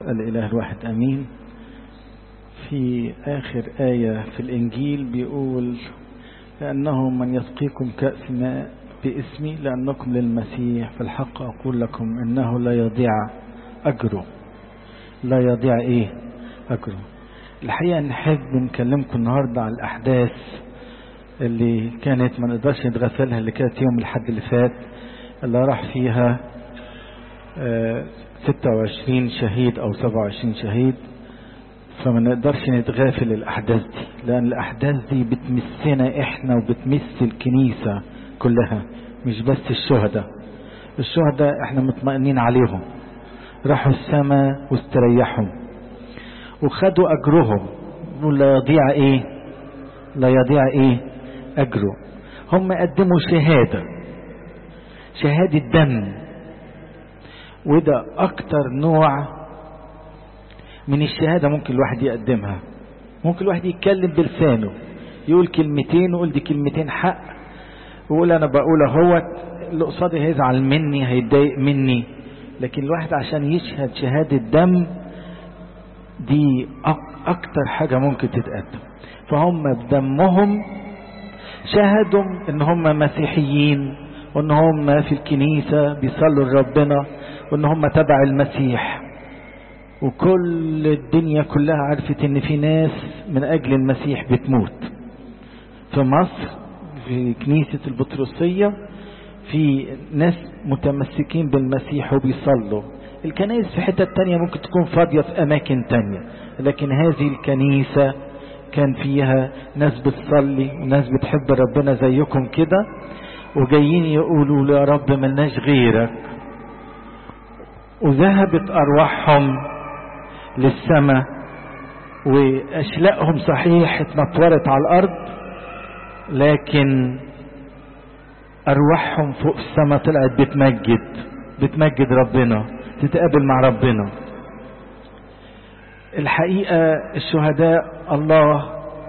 الإله الواحد أمين في آخر آية في الإنجيل بيقول لأنه من يسقيكم كأس ماء باسمي لأنكم للمسيح في الحق أقول لكم إنه لا يضيع أجره لا يضيع إيه أجره الحقيقة نحب نكلمكم النهاردة على الأحداث اللي كانت ما نقدرش نتغفلها اللي كانت يوم الحد اللي فات اللي راح فيها آه 26 شهيد أو 27 شهيد فما نقدرش نتغافل الأحداث دي لأن الأحداث دي بتمسنا إحنا وبتمس الكنيسة كلها مش بس الشهداء الشهداء إحنا مطمئنين عليهم راحوا السماء واستريحوا وخدوا أجرهم لا يضيع إيه لا يضيع إيه أجره هم قدموا شهادة شهادة دم وده أكتر نوع من الشهادة ممكن الواحد يقدمها ممكن الواحد يتكلم بلسانه يقول كلمتين ويقول دي كلمتين حق ويقول أنا بقول اهوت اللي قصادي هيزعل مني هيتضايق مني لكن الواحد عشان يشهد شهادة دم دي أكتر حاجة ممكن تتقدم فهم بدمهم شهدوا ان هم مسيحيين وان هم في الكنيسة بيصلوا لربنا وان هم تبع المسيح وكل الدنيا كلها عرفت ان في ناس من اجل المسيح بتموت في مصر في كنيسة البطرسية في ناس متمسكين بالمسيح وبيصلوا الكنائس في حتة تانية ممكن تكون فاضية في اماكن تانية لكن هذه الكنيسة كان فيها ناس بتصلي وناس بتحب ربنا زيكم كده وجايين يقولوا يا رب ملناش غيرك وذهبت أرواحهم للسماء وأشلاءهم صحيح اتنطورت على الأرض لكن أرواحهم فوق السماء طلعت بتمجد بتمجد ربنا تتقابل مع ربنا الحقيقة الشهداء الله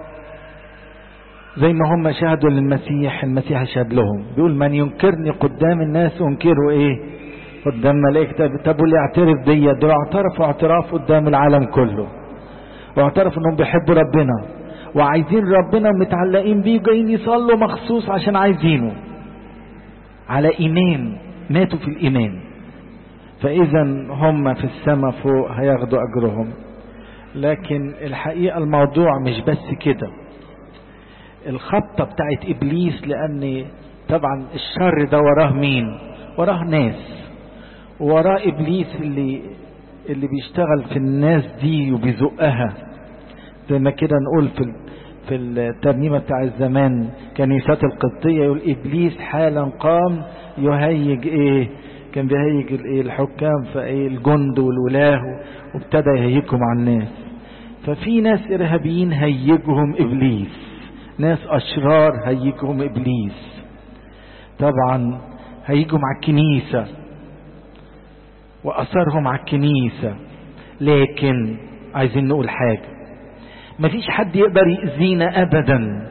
زي ما هم شهدوا للمسيح المسيح شهد لهم بيقول من ينكرني قدام الناس انكره ايه قدام ملائكة طب واللي يعترف بيا دول اعترفوا اعتراف قدام العالم كله واعترفوا انهم بيحبوا ربنا وعايزين ربنا متعلقين بيه وجايين يصلوا مخصوص عشان عايزينه على ايمان ماتوا في الايمان فاذا هم في السماء فوق هياخدوا اجرهم لكن الحقيقة الموضوع مش بس كده الخطة بتاعت إبليس لأن طبعا الشر ده وراه مين وراه ناس وراه إبليس اللي اللي بيشتغل في الناس دي وبيزقها زي ما كده نقول في في الترنيمة بتاع الزمان كنيسات القبطية يقول إبليس حالا قام يهيج إيه كان بيهيج الايه الحكام فايه الجند والولاه وابتدى يهيجهم على الناس ففي ناس ارهابيين هيجهم ابليس ناس اشرار هيجهم ابليس طبعا هيجوا مع الكنيسة واثرهم على الكنيسة لكن عايزين نقول حاجة مفيش حد يقدر يأذينا ابدا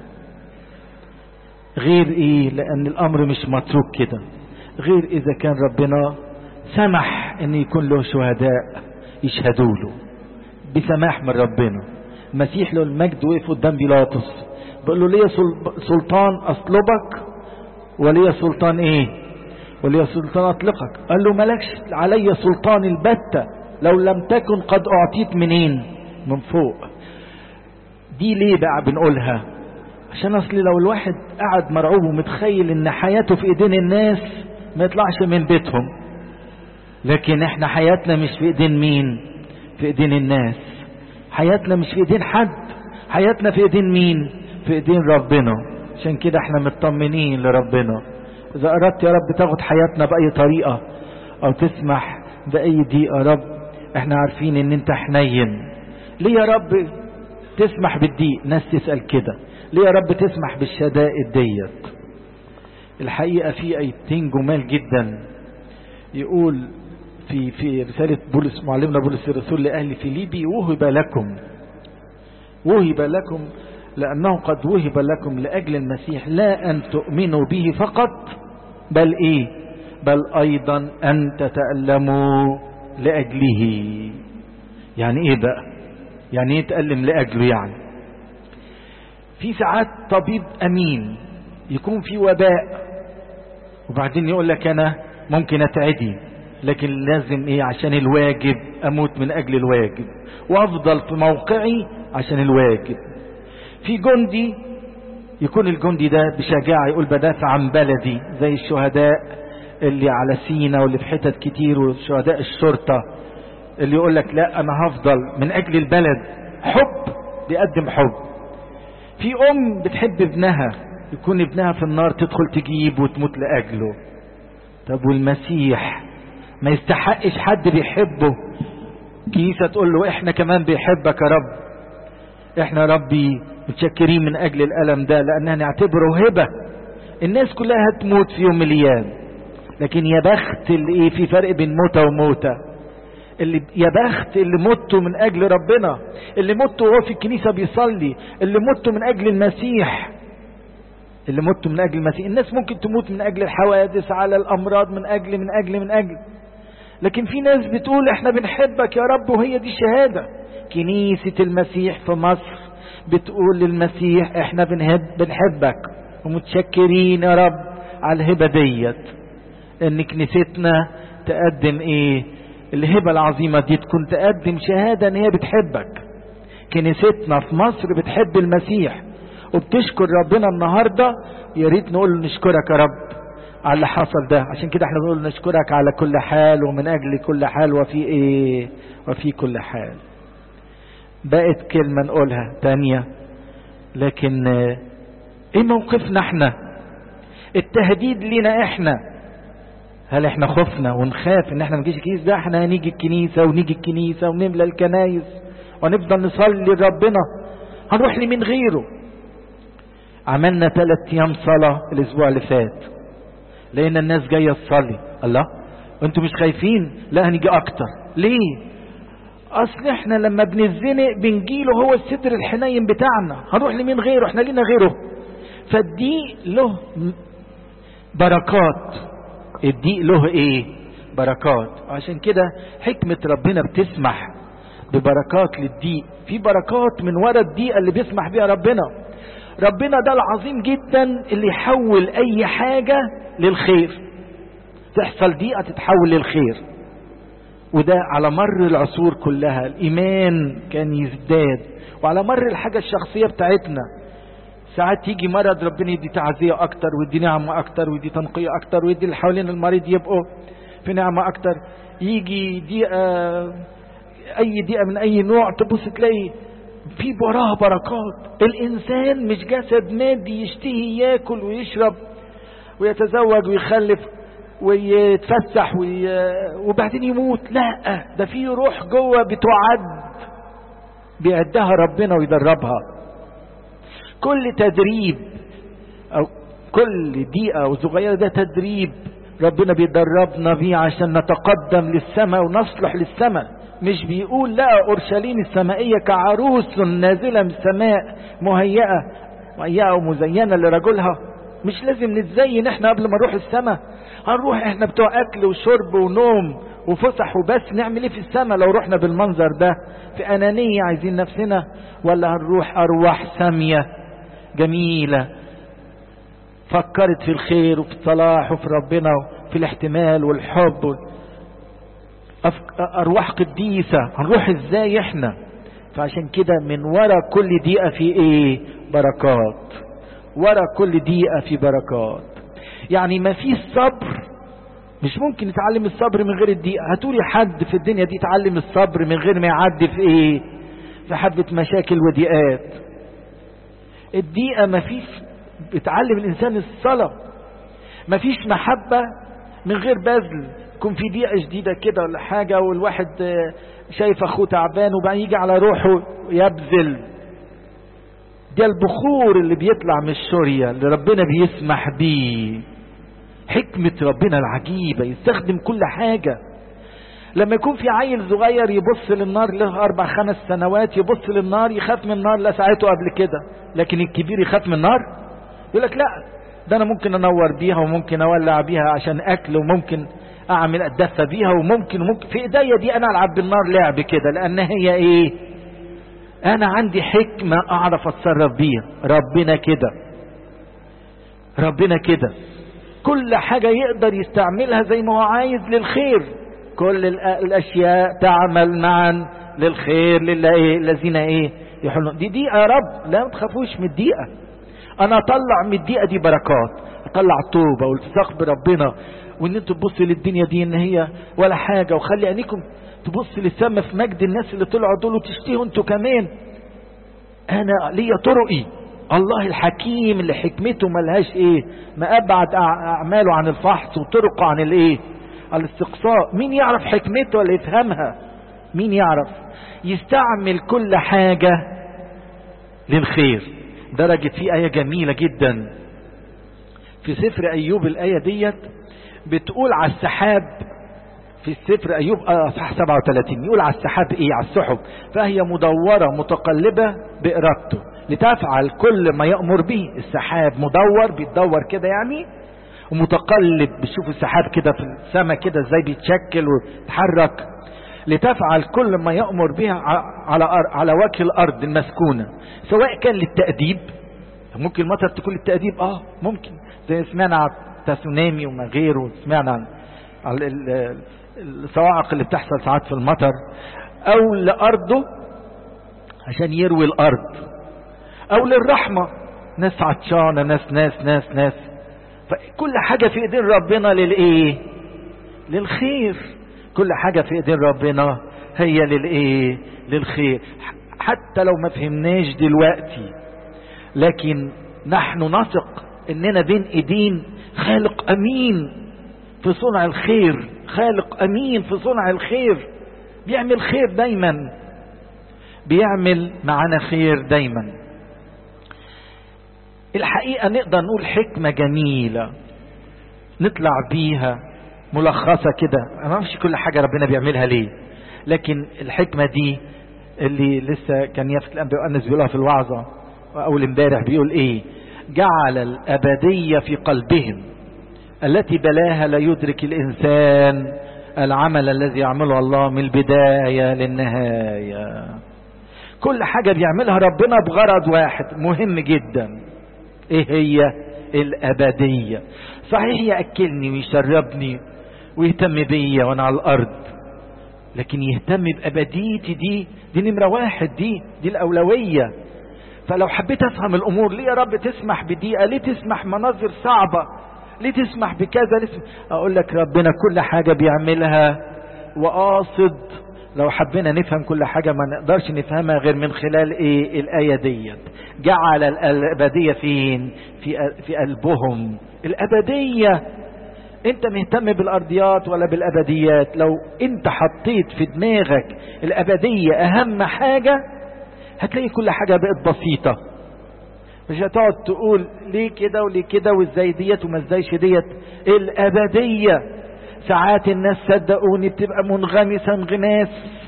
غير ايه لان الامر مش متروك كده غير إذا كان ربنا سمح أن يكون له شهداء يشهدوا له بسماح من ربنا المسيح له المجد وقف قدام بيلاطس بيقول له ليه سلطان أصلبك وليه سلطان إيه وليه سلطان أطلقك قال له ملكش علي سلطان البتة لو لم تكن قد أعطيت منين من فوق دي ليه بقى بنقولها عشان أصل لو الواحد قعد مرعوب ومتخيل ان حياته في ايدين الناس ما يطلعش من بيتهم لكن احنا حياتنا مش في ايدين مين في ايدين الناس حياتنا مش في ايدين حد حياتنا في ايدين مين في ايدين ربنا عشان كده احنا مطمنين لربنا اذا اردت يا رب تاخد حياتنا باي طريقة او تسمح باي ضيقة يا رب احنا عارفين ان انت حنين ليه يا رب تسمح بالضيق ناس تسأل كده ليه يا رب تسمح بالشدائد ديت الحقيقة في ايتين جمال جدا يقول في في رسالة بولس معلمنا بولس الرسول لأهل فيليبي وهب لكم وهب لكم لأنه قد وهب لكم لأجل المسيح لا أن تؤمنوا به فقط بل إيه بل أيضا أن تتألموا لأجله يعني ايه بقى يعني ايه تألم لأجله يعني في ساعات طبيب أمين يكون في وباء وبعدين يقول لك أنا ممكن أتعدي لكن لازم إيه عشان الواجب أموت من أجل الواجب وأفضل في موقعي عشان الواجب في جندي يكون الجندي ده بشجاعة يقول بدافع عن بلدي زي الشهداء اللي على سينا واللي في حتت كتير وشهداء الشرطة اللي يقول لك لا أنا هفضل من أجل البلد حب بيقدم حب في أم بتحب ابنها يكون ابنها في النار تدخل تجيب وتموت لأجله طب والمسيح ما يستحقش حد بيحبه كيسة تقول له احنا كمان بيحبك يا رب احنا ربي متشكرين من اجل الالم ده لاننا نعتبره هبة الناس كلها هتموت في يوم من الايام لكن يا بخت اللي ايه في فرق بين موتة وموتة اللي يا بخت اللي متوا من اجل ربنا اللي متوا وهو في الكنيسة بيصلي اللي متوا من اجل المسيح اللي متوا من اجل المسيح الناس ممكن تموت من اجل الحوادث على الامراض من اجل من اجل من اجل لكن في ناس بتقول احنا بنحبك يا رب وهي دي الشهادة كنيسة المسيح في مصر بتقول للمسيح احنا بنحب بنحبك ومتشكرين يا رب على الهبة ديت ان كنيستنا تقدم ايه الهبة العظيمة دي تكون تقدم شهادة ان هي بتحبك كنيستنا في مصر بتحب المسيح وبتشكر ربنا النهاردة يا ريت نقول نشكرك يا رب على اللي حصل ده عشان كده احنا بنقول نشكرك على كل حال ومن اجل كل حال وفي ايه وفي كل حال بقت كلمة نقولها تانية لكن ايه موقفنا احنا التهديد لنا احنا هل احنا خفنا ونخاف ان احنا نجيش الكنيسة ده احنا هنيجي الكنيسة ونيجي الكنيسة ونملى الكنايس ونفضل نصلي لربنا هنروح لمين غيره عملنا ثلاث ايام صلاة الاسبوع اللي فات لقينا الناس جاية تصلي الله انتوا مش خايفين لا هنيجي اكتر ليه اصل احنا لما بنزنق بنجيله هو الستر الحنين بتاعنا هنروح لمين غيره احنا لينا غيره فالضيق له بركات الضيق له ايه بركات عشان كده حكمة ربنا بتسمح ببركات للضيق في بركات من ورا الضيقة اللي بيسمح بيها ربنا ربنا ده العظيم جدا اللي يحول اي حاجة للخير تحصل ضيقة تتحول للخير وده على مر العصور كلها الايمان كان يزداد وعلى مر الحاجة الشخصية بتاعتنا ساعات يجي مرض ربنا يدي تعزية اكتر ويدي نعمة اكتر ويدي تنقية اكتر ويدي اللي حوالين المريض يبقوا في نعمة اكتر يجي دقيقة اي دقيقة من اي نوع تبص تلاقي في وراها بركات الانسان مش جسد مادي يشتهي ياكل ويشرب ويتزوج ويخلف ويتفسح وي... وبعدين يموت لا ده في روح جوه بتعد بيعدها ربنا ويدربها كل تدريب او كل دقيقة او صغيرة ده تدريب ربنا بيدربنا بيه عشان نتقدم للسماء ونصلح للسماء مش بيقول لا اورشليم السمائية كعروس نازلة من السماء مهيئة مهيئة ومزينة لرجلها مش لازم نتزين احنا قبل ما نروح السماء هنروح احنا بتوع اكل وشرب ونوم وفسح وبس نعمل ايه في السماء لو رحنا بالمنظر ده في انانية عايزين نفسنا ولا هنروح ارواح سامية جميلة فكرت في الخير وفي الصلاح وفي ربنا وفي الاحتمال والحب ارواح قديسة هنروح ازاي احنا فعشان كده من ورا كل دقيقة في ايه بركات ورا كل دقيقة في بركات يعني ما فيش صبر مش ممكن يتعلم الصبر من غير الدقيقة هتقولي حد في الدنيا دي يتعلم الصبر من غير ما يعدي في ايه في حبة مشاكل وضيقات الدقيقة ما فيش بتعلم الانسان الصلاة ما فيش محبة من غير بذل يكون في دقيقة جديدة كده ولا حاجة والواحد شايف اخوه تعبان وبعدين يجي على روحه يبذل ده البخور اللي بيطلع من الشورية اللي ربنا بيسمح بيه حكمة ربنا العجيبة يستخدم كل حاجة لما يكون في عيل صغير يبص للنار له أربع خمس سنوات يبص للنار يخاف من النار لا ساعته قبل كده لكن الكبير يخاف من النار يقول لك لا ده أنا ممكن أنور بيها وممكن أولع بيها عشان أكل وممكن اعمل اتدفى بيها وممكن وممكن في ايديا دي انا العب بالنار لعب كده لان هي ايه انا عندي حكمة اعرف اتصرف بيها ربنا كده ربنا كده كل حاجة يقدر يستعملها زي ما هو عايز للخير كل الاشياء تعمل معا للخير للذين ايه يحلون دي دقيقة يا رب لا ما تخافوش من الدقيقة انا اطلع من الدقيقة دي بركات اطلع توبة والتصاق بربنا وان انتوا تبصوا للدنيا دي ان هي ولا حاجة وخلي عينيكم تبص للسما في مجد الناس اللي طلعوا دول وتشتهوا انتوا كمان انا ليا طرقي الله الحكيم اللي حكمته ملهاش ايه ما ابعد اعماله عن الفحص وطرقه عن الايه الاستقصاء مين يعرف حكمته ولا يفهمها مين يعرف يستعمل كل حاجة للخير درجة في آية جميلة جدا في سفر أيوب الآية ديت بتقول على السحاب في السفر أيوب أصح 37 يقول على السحاب إيه على السحب فهي مدورة متقلبة بإرادته لتفعل كل ما يأمر به السحاب مدور بيتدور كده يعني ومتقلب بتشوف السحاب كده في السماء كده ازاي بيتشكل ويتحرك لتفعل كل ما يأمر به على على وجه الأرض المسكونة سواء كان للتأديب ممكن المطر تكون للتأديب اه ممكن زي سمعنا عن تسونامي وما غيره سمعنا عن الصواعق اللي بتحصل ساعات في المطر او لأرضه عشان يروي الأرض او للرحمة ناس عطشانة ناس ناس ناس ناس فكل حاجة في ايدين ربنا للايه للخير كل حاجة في ايدين ربنا هي للايه للخير حتى لو ما فهمناش دلوقتي لكن نحن نثق اننا بين ايدين خالق امين في صنع الخير خالق امين في صنع الخير بيعمل خير دايما بيعمل معانا خير دايما الحقيقة نقدر نقول حكمة جميلة نطلع بيها ملخصة كده ما اعرفش كل حاجة ربنا بيعملها ليه لكن الحكمة دي اللي لسه كان يافت الأنبياء والناس بيقولها في الوعظة أول امبارح بيقول إيه جعل الأبدية في قلبهم التي بلاها لا يدرك الإنسان العمل الذي يعمله الله من البداية للنهاية كل حاجة بيعملها ربنا بغرض واحد مهم جدا ايه هي الابدية صحيح يأكلني ويشربني ويهتم بيا وانا على الارض لكن يهتم بابديتي دي دي نمرة واحد دي دي الاولوية فلو حبيت افهم الامور ليه يا رب تسمح بدقيقة ليه تسمح مناظر صعبة ليه تسمح بكذا ليه تسمح اقول لك ربنا كل حاجة بيعملها وقاصد لو حبينا نفهم كل حاجة ما نقدرش نفهمها غير من خلال ايه الآية ديت جعل الأبدية فين في, في قلبهم الأبدية انت مهتم بالأرضيات ولا بالأبديات لو انت حطيت في دماغك الأبدية أهم حاجة هتلاقي كل حاجة بقت بسيطة مش هتقعد تقول ليه كده وليه كده وازاي ديت وما ازايش ديت الأبدية ساعات الناس صدقوني بتبقى منغمسة انغماس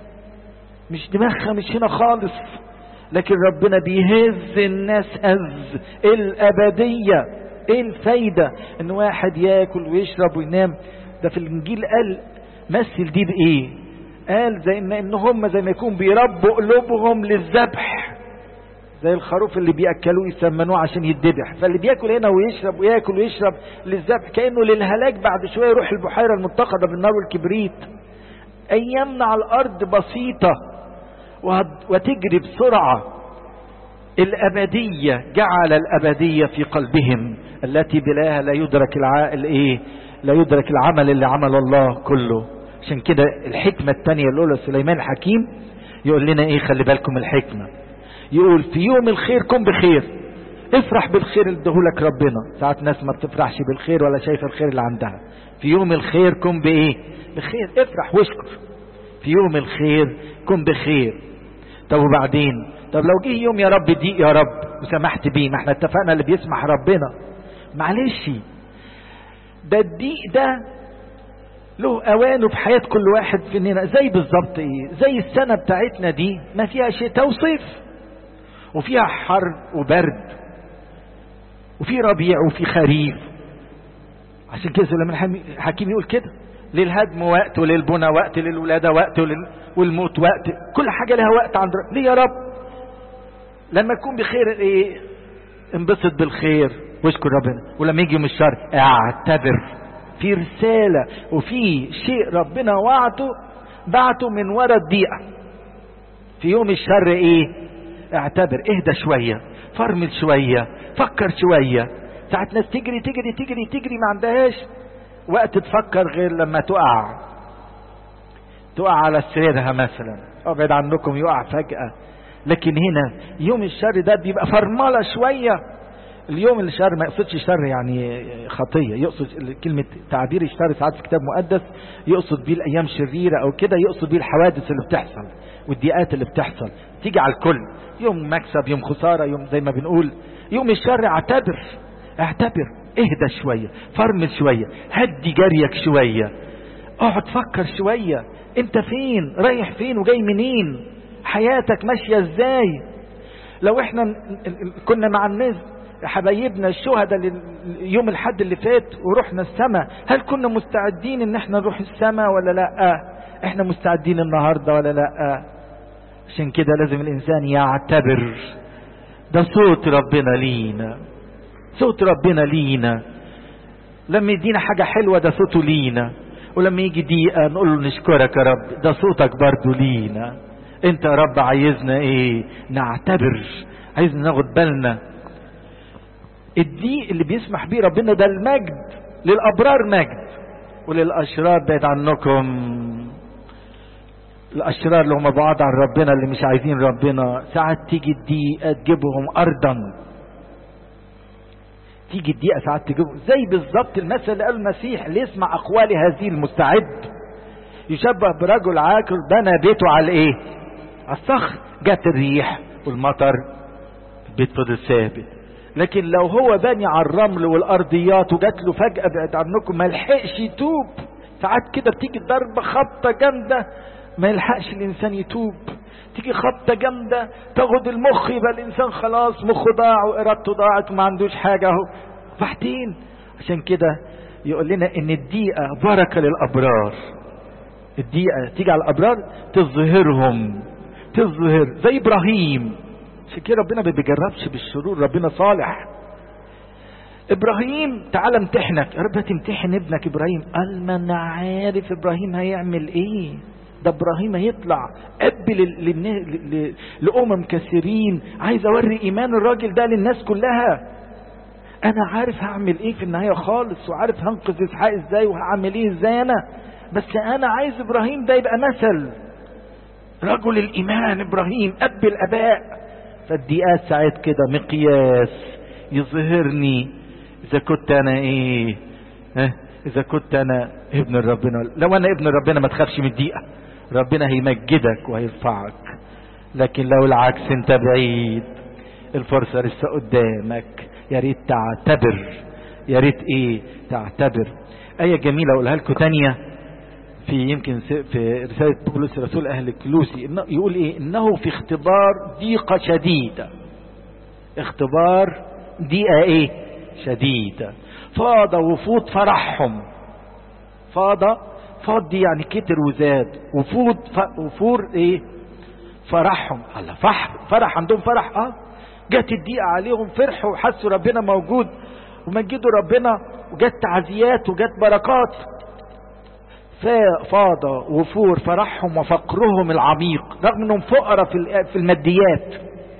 مش دماغها مش هنا خالص لكن ربنا بيهز الناس هز الأبدية ايه الفايدة ان واحد ياكل ويشرب وينام ده في الانجيل قال مثل دي بايه قال زي ان, إن هم زي ما يكون بيربوا قلوبهم للذبح زي الخروف اللي بياكلوه يسمنوه عشان يتذبح فاللي بياكل هنا ويشرب وياكل ويشرب للذبح كانه للهلاك بعد شويه يروح البحيره المتقده بالنار والكبريت ايامنا على الارض بسيطه وتجري بسرعه الابديه جعل الابديه في قلبهم التي بلاها لا يدرك العائل ايه لا يدرك العمل اللي عمل الله كله عشان كده الحكمه الثانيه اللي قولها سليمان الحكيم يقول لنا ايه خلي بالكم الحكمه يقول في يوم الخير كن بخير افرح بالخير اللي ادهولك ربنا ساعات ناس ما بتفرحش بالخير ولا شايفه الخير اللي عندها في يوم الخير كن بايه بخير افرح واشكر في يوم الخير كن بخير طب وبعدين طب لو جه يوم يا رب ضيق يا رب وسمحت بيه ما احنا اتفقنا اللي بيسمح ربنا معلش ده الضيق ده له اوانه في حياة كل واحد فينا زي بالظبط ايه زي السنة بتاعتنا دي ما فيها شتاء وصيف وفيها حر وبرد وفي ربيع وفي خريف عشان كده سليمان الحكيم يقول كده للهدم وقت وللبنى وقت للولادة وقت ولل... والموت وقت كل حاجة لها وقت عند رب. ليه يا رب لما تكون بخير ايه انبسط بالخير واشكر ربنا ولما يجي من الشر اعتبر في رسالة وفي شيء ربنا وعده بعته من ورا الضيقة في يوم الشر ايه اعتبر اهدى شوية فرمل شوية فكر شوية ساعات ناس تجري تجري تجري تجري ما عندهاش وقت تفكر غير لما تقع تقع على سريرها مثلا ابعد عنكم يقع فجأة لكن هنا يوم الشر ده بيبقى فرملة شوية اليوم الشر ما يقصدش شر يعني خطية يقصد كلمة تعبير الشر ساعات في كتاب مقدس يقصد بيه الأيام شريرة أو كده يقصد بيه الحوادث اللي بتحصل والضيقات اللي بتحصل تيجي على الكل يوم مكسب يوم خسارة يوم زي ما بنقول يوم الشر اعتبر اعتبر اهدى شوية فرمل شوية هدي جريك شوية اقعد فكر شوية انت فين رايح فين وجاي منين حياتك ماشية ازاي لو احنا كنا مع الناس حبايبنا الشهداء يوم الحد اللي فات ورحنا السماء هل كنا مستعدين ان احنا نروح السماء ولا لا احنا مستعدين النهاردة ولا لا عشان كده لازم الانسان يعتبر ده صوت ربنا لينا صوت ربنا لينا لما يدينا حاجة حلوة ده صوته لينا ولما يجي دقيقة نقول له نشكرك يا رب ده صوتك برضو لينا انت يا رب عايزنا ايه نعتبر عايزنا ناخد بالنا الضيق اللي بيسمح بيه ربنا ده المجد للابرار مجد وللاشرار بعد عنكم الاشرار اللي هم بعاد عن ربنا اللي مش عايزين ربنا ساعات تيجي الضيقه تجيبهم ارضا تيجي الدقيقه ساعات تجيبهم زي بالظبط المثل اللي قاله المسيح اللي يسمع اقوال هذه المستعد يشبه برجل عاقل بنى بيته على ايه على الصخر جت الريح والمطر البيت فضل ثابت لكن لو هو باني على الرمل والارضيات وجات له فجاه بعد عنكم ما لحقش يتوب ساعات كده بتيجي ضربه خبطه جامده ما يلحقش الانسان يتوب تيجي خبطه جامده تاخد المخ يبقى الانسان خلاص مخه ضاع وارادته ضاعت وما عندوش حاجه اهو بعدين عشان كده يقول لنا ان الدقيقه بركه للابرار الدقيقه تيجي على الابرار تظهرهم تظهر زي ابراهيم عشان كده ربنا ما بيجربش بالشرور ربنا صالح ابراهيم تعالى امتحنك يا رب تمتحن ابنك ابراهيم قال ما انا عارف ابراهيم هيعمل ايه ده ابراهيم هيطلع اب لامم كثيرين عايز اوري ايمان الراجل ده للناس كلها انا عارف هعمل ايه في النهايه خالص وعارف هنقذ اسحاق ازاي وهعمل ايه ازاي انا بس انا عايز ابراهيم ده يبقى مثل رجل الايمان ابراهيم اب الاباء فالدقيقات ساعات كده مقياس يظهرني اذا كنت انا ايه ها اذا كنت انا ابن ربنا لو انا ابن ربنا ما تخافش من الدقيقه ربنا هيمجدك وهيرفعك لكن لو العكس انت بعيد الفرصه لسه قدامك يا ريت تعتبر يا ريت ايه تعتبر ايه جميله اقولها لكم تانيه في يمكن في رسالة بولس رسول أهل كلوسي إنه يقول إيه إنه في اختبار ضيقة شديدة اختبار ضيقة إيه شديدة فاض وفوض فرحهم فاض فاض دي يعني كتر وزاد وفوض وفور إيه فرحهم الله فرح فرح عندهم فرح اه جت الضيقة عليهم فرحوا وحسوا ربنا موجود ومجدوا ربنا وجت تعزيات وجت بركات فاض وفور فرحهم وفقرهم العميق رغم انهم فقراء في الماديات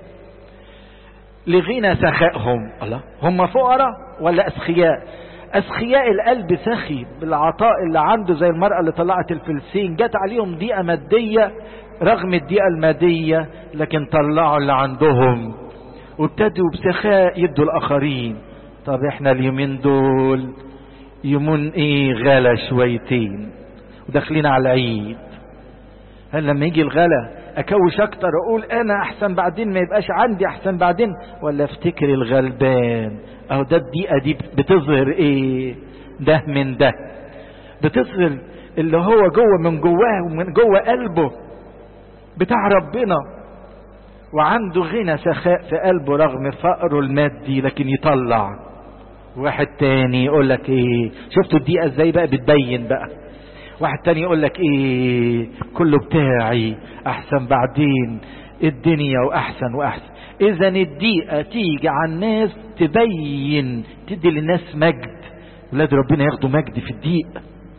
لغنى سخائهم الله هم فقراء ولا اسخياء اسخياء القلب سخي بالعطاء اللي عنده زي المرأة اللي طلعت الفلسين جت عليهم ضيقة مادية رغم الضيقة المادية لكن طلعوا اللي عندهم وابتدوا بسخاء يدوا الاخرين طب احنا اليومين دول يومون ايه غلا شويتين وداخلين على العيد هل لما يجي الغلا اكوش اكتر اقول انا احسن بعدين ما يبقاش عندي احسن بعدين ولا افتكر الغلبان اهو ده الدقيقة دي بتظهر ايه ده من ده بتظهر اللي هو جوه من جواه ومن جوه قلبه بتاع ربنا وعنده غنى سخاء في قلبه رغم فقره المادي لكن يطلع واحد تاني يقول لك ايه شفتوا الدقيقة ازاي بقى بتبين بقى واحد تاني يقول لك ايه كله بتاعي احسن بعدين الدنيا واحسن واحسن اذا الدقيقة تيجي على الناس تبين تدي للناس مجد ولاد ربنا ياخدوا مجد في الدقيقة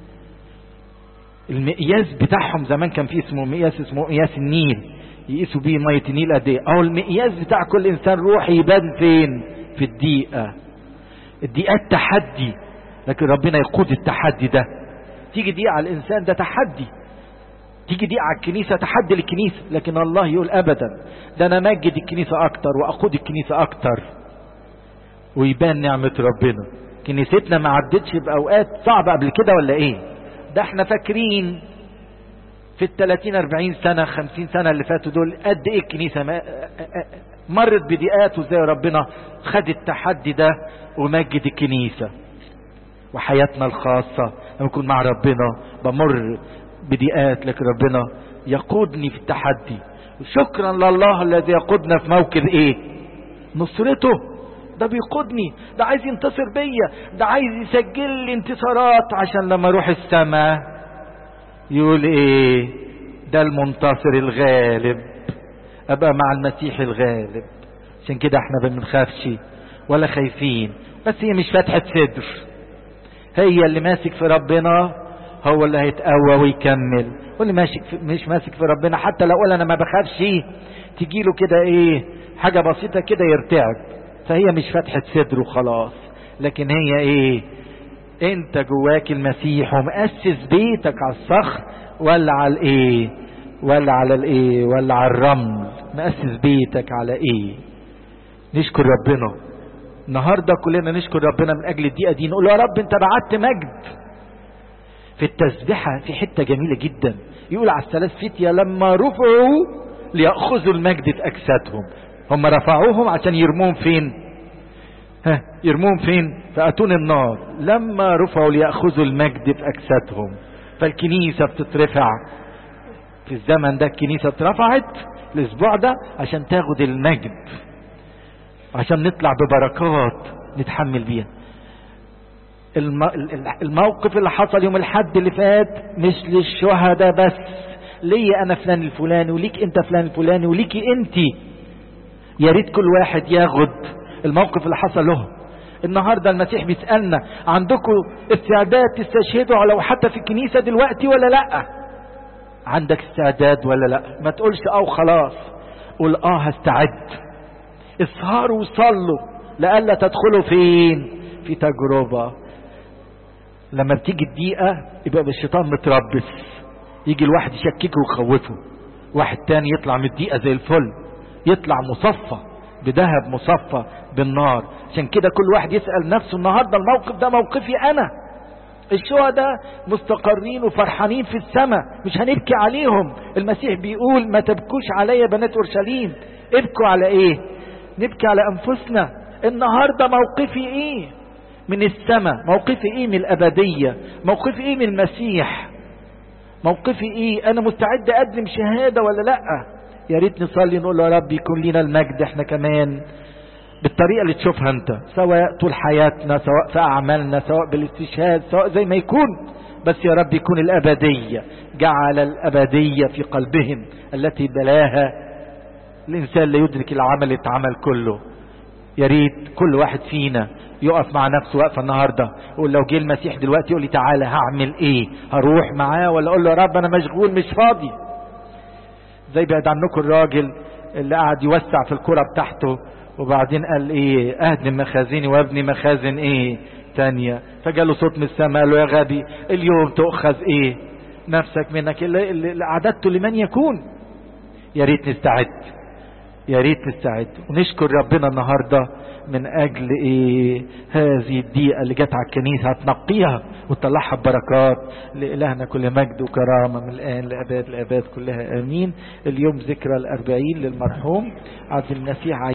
المقياس بتاعهم زمان كان في اسمه مقياس اسمه مقياس النيل يقيسوا بيه مية النيل قد ايه او المقياس بتاع كل انسان روحي يبان فين في الدقيقة الدقيقات تحدي لكن ربنا يقود التحدي ده تيجي دقيقة على الانسان ده تحدي تيجي دقيقة على الكنيسة تحدي للكنيسة لكن الله يقول ابدا ده انا مجد الكنيسة اكتر واقود الكنيسة اكتر ويبان نعمة ربنا كنيستنا ما عدتش باوقات صعبة قبل كده ولا ايه ده احنا فاكرين في الثلاثين اربعين سنة خمسين سنة اللي فاتوا دول قد ايه الكنيسة ما مرت بدقات وزي ربنا خد التحدي ده ومجد الكنيسة وحياتنا الخاصة لما نكون مع ربنا بمر بدقات لكن ربنا يقودني في التحدي شكرا لله الذي يقودنا في موكب ايه نصرته ده بيقودني ده عايز ينتصر بيا ده عايز يسجل لي انتصارات عشان لما اروح السماء يقول ايه ده المنتصر الغالب ابقى مع المسيح الغالب عشان كده احنا ما بنخافش ولا خايفين بس هي مش فتحة صدر هي اللي ماسك في ربنا هو اللي هيتقوى ويكمل واللي ماشي في مش ماسك في ربنا حتى لو قال انا ما بخافش تجيله كده ايه حاجة بسيطة كده يرتعب فهي مش فتحة صدر وخلاص لكن هي ايه انت جواك المسيح ومؤسس بيتك على الصخر ولا على الايه ولا على الايه ولا على الرمل مؤسس بيتك على ايه نشكر ربنا النهاردة كلنا نشكر ربنا من اجل الدقيقة دي نقول يا رب انت بعت مجد في التسبحة في حتة جميلة جدا يقول على الثلاث فتية لما رفعوا ليأخذوا المجد في أجسادهم هم رفعوهم عشان يرموهم فين ها يرموهم فين في أتون النار لما رفعوا ليأخذوا المجد في أجسادهم فالكنيسة بتترفع في الزمن ده الكنيسة اترفعت الأسبوع ده عشان تاخد المجد عشان نطلع ببركات نتحمل بيها الموقف اللي حصل يوم الحد اللي فات مش للشهداء بس ليا انا فلان الفلاني وليك انت فلان الفلاني وليكي انت يا ريت كل واحد ياخد الموقف اللي حصل له النهارده المسيح بيسالنا عندكم استعداد تستشهدوا لو حتى في الكنيسه دلوقتي ولا لا عندك استعداد ولا لا ما تقولش اه خلاص قول اه هستعد اسهروا وصلوا لئلا تدخلوا فين في تجربه لما بتيجي الدقيقة يبقى الشيطان متربص يجي الواحد يشككه ويخوفه واحد تاني يطلع من الدقيقة زي الفل يطلع مصفى بذهب مصفى بالنار عشان كده كل واحد يسأل نفسه النهاردة الموقف ده موقفي أنا الشهداء مستقرين وفرحانين في السماء مش هنبكي عليهم المسيح بيقول ما تبكوش عليا يا بنات أورشليم ابكوا على ايه نبكي على أنفسنا النهاردة موقفي ايه من السماء موقفي ايه من الابدية موقفي ايه من المسيح موقفي ايه انا مستعد اقدم شهادة ولا لا يا ريت نصلي نقول يا رب يكون لنا المجد احنا كمان بالطريقة اللي تشوفها انت سواء طول حياتنا سواء في اعمالنا سواء بالاستشهاد سواء زي ما يكون بس يا رب يكون الابدية جعل الابدية في قلبهم التي بلاها الانسان لا يدرك العمل اللي اتعمل كله يا ريت كل واحد فينا يقف مع نفسه وقفه النهارده يقول لو جه المسيح دلوقتي يقول لي تعالى هعمل ايه هروح معاه ولا اقول له يا رب انا مشغول مش فاضي زي بعد عنكم الراجل اللي قعد يوسع في الكرة بتاعته وبعدين قال ايه اهدم مخازني وابني مخازن ايه تانية فجاله صوت من السماء قال له يا غبي اليوم تؤخذ ايه نفسك منك اللي, اللي اعددته لمن يكون يا ريت نستعد يا ريت نستعد ونشكر ربنا النهارده من اجل ايه هذه الدقيقه اللي جت على الكنيسه هتنقيها وتطلعها ببركات لالهنا كل مجد وكرامه من الان لاباد الاباد كلها امين اليوم ذكرى الاربعين للمرحوم عبد المسيح